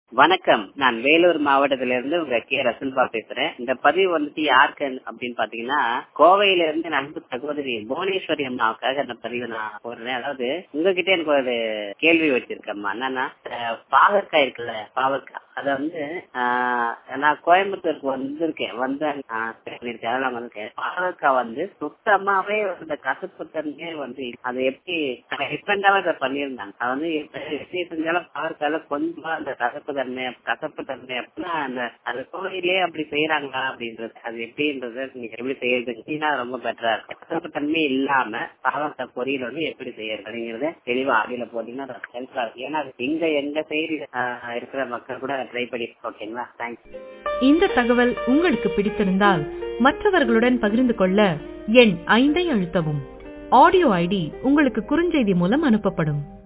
வணக்கம் நான் வேலூர் மாவட்டத்திலிருந்து உங்க கே ரசல்பா பேசுறேன் இந்த பதிவு வந்துட்டு யாருக்கு அப்படின்னு பாத்தீங்கன்னா கோவையில இருந்து நண்பு சகோதரி புவனேஸ்வரி அம்மாவுக்காக இந்த பதிவு நான் போடுறேன் அதாவது உங்ககிட்ட எனக்கு ஒரு கேள்வி வச்சிருக்கேம்மா என்னன்னா அஹ், பாகற்காய் இருக்குல்ல பாவற்காய் அத வந்து ஆஹ், நான் கோயம்புத்தூருக்கு வந்திருக்கேன் வந்து ஆஹ், பண்ணிருக்கேன் அதெல்லாம் வந்திருக்கேன் பாவற்காய் வந்து சுத்தமாவே அந்த கசப்பு தன்மையே வந்து அதை எப்படி டிஃபரெண்டாவே அதை பண்ணியிருந்தாங்க அது வந்து எப்ப- எப்படி செஞ்சாலும் பாவற்காயில கொஞ்சமா அந்த கசப்பு தன்மை கசப்பு தன்மை அப்படின்னா அந்த அந்த கோயிலே அப்படி செய்யறாங்களா அப்படின்றது அது எப்படின்றது நீங்க எப்படி செய்யறதுன்னா ரொம்ப பெட்டரா இருக்கும் கசப்பு தன்மை இல்லாம பாவக்காய் பொரியல் வந்து எப்படி செய்யறது அப்படிங்கறத தெளிவா ஆடியில போட்டீங்கன்னா ஹெல்ப்ஃபுல்லா இருக்கும் ஏன்னா அது இங்க எங்க சைடு இருக்கிற மக்கள் கூட ட்ரை பண்ணி ஓகேங்களா தேங்க்ஸ் இந்த தகவல் உங்களுக்கு பிடித்திருந்தால் மற்றவர்களுடன் பகிர்ந்து கொள்ள எண் ஐந்தை அழுத்தவும் ஆடியோ ஐடி உங்களுக்கு குறுஞ்செய்தி மூலம் அனுப்பப்படும்